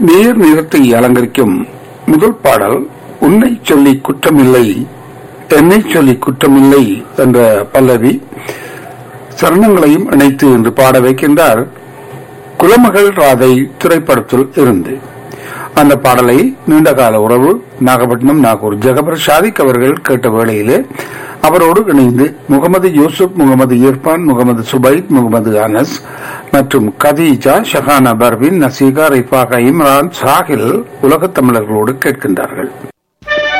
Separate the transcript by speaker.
Speaker 1: நீர் நிறத்தை அலங்கரிக்கும் முதல் பாடல் உன்னை சொல்லி குற்றமில்லை என்னை சொல்லி குற்றமில்லை என்ற பல்லவி சரணங்களையும் இணைத்து என்று பாட வைக்கின்றார் குலமகள் ராதை திரைப்படத்தில் இருந்து அந்த பாடலை நீண்டகால உறவு நாகப்பட்டினம் நாகூர் ஜெகபர் ஷாதிக் அவர்கள் கேட்ட வேளையிலே அவரோடு இணைந்து முகமது யூசுப் முகமது இர்பான் முகமது சுபைத் முகமது அனஸ் மற்றும் கதீஜா ஷஹானா பர்வின் நசீகா ரிஃபாகா இம்ரான் சாஹில் உலகத் தமிழர்களோடு கேட்கின்றார்கள்